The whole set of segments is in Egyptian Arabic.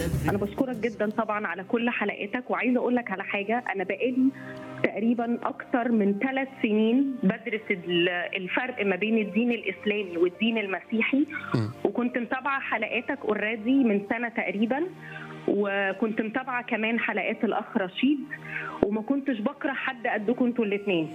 انا بشكرك جدا طبعا على كل حلقاتك وعايزه اقول لك على حاجه انا بقالي تقريبا اكتر من ثلاث سنين بدرس ال- الفرق ما بين الدين الاسلامي والدين المسيحي مم. وكنت متابعه حلقاتك اوريدي من سنه تقريبا وكنت متابعه كمان حلقات الاخ رشيد وما كنتش بكره حد قدكم انتوا الاثنين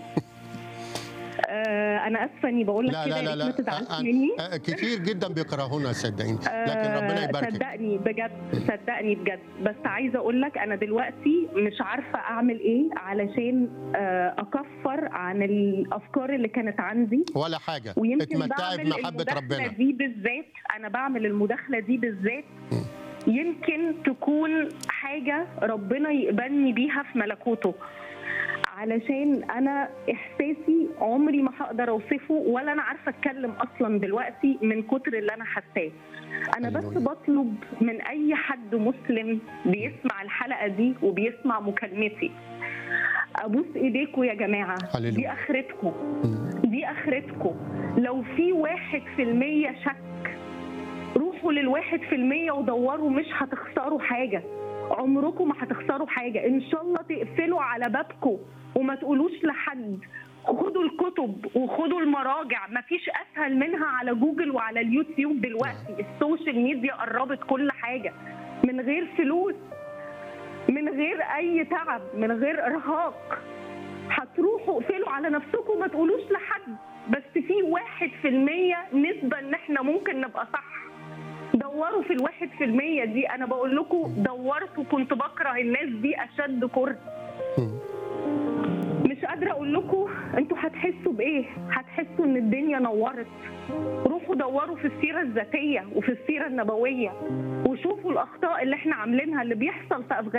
آه انا اسفه اني بقول لك لا كده لا لا يا ريت لا ما تزعلش أ- أ- مني أ- كتير جدا بيكرهونا صدقيني لكن ربنا آه، يباركك صدقني بجد صدقني بجد بس عايزه اقول لك انا دلوقتي مش عارفه اعمل ايه علشان آه، اكفر عن الافكار اللي كانت عندي ولا حاجه ويمكن اتمتعي بعمل بمحبه المداخله ربنا دي بالذات انا بعمل المداخله دي بالذات يمكن تكون حاجه ربنا يقبلني بيها في ملكوته علشان انا احساسي عمري ما هقدر اوصفه ولا انا عارفه اتكلم اصلا دلوقتي من كتر اللي انا حاساه انا بس هللويا. بطلب من اي حد مسلم بيسمع الحلقه دي وبيسمع مكالمتي ابوس ايديكم يا جماعه هللويا. دي اخرتكم مم. دي اخرتكم لو في واحد في المية شك روحوا للواحد في المية ودوروا مش هتخسروا حاجة عمركم ما هتخسروا حاجة ان شاء الله تقفلوا على بابكم وما تقولوش لحد خدوا الكتب وخدوا المراجع مفيش اسهل منها على جوجل وعلى اليوتيوب دلوقتي السوشيال ميديا قربت كل حاجة من غير فلوس من غير اي تعب من غير ارهاق هتروحوا اقفلوا على نفسكم ما تقولوش لحد بس في واحد في المية نسبة ان احنا ممكن نبقى صح دوروا في الواحد في المية دي انا بقول لكم دورت وكنت بكره الناس دي اشد كره مم. مش قادرة اقول لكم انتوا هتحسوا بايه هتحسوا ان الدنيا نورت روحوا دوروا في السيرة الذاتية وفي السيرة النبوية وشوفوا الاخطاء اللي احنا عاملينها اللي بيحصل في افغانستان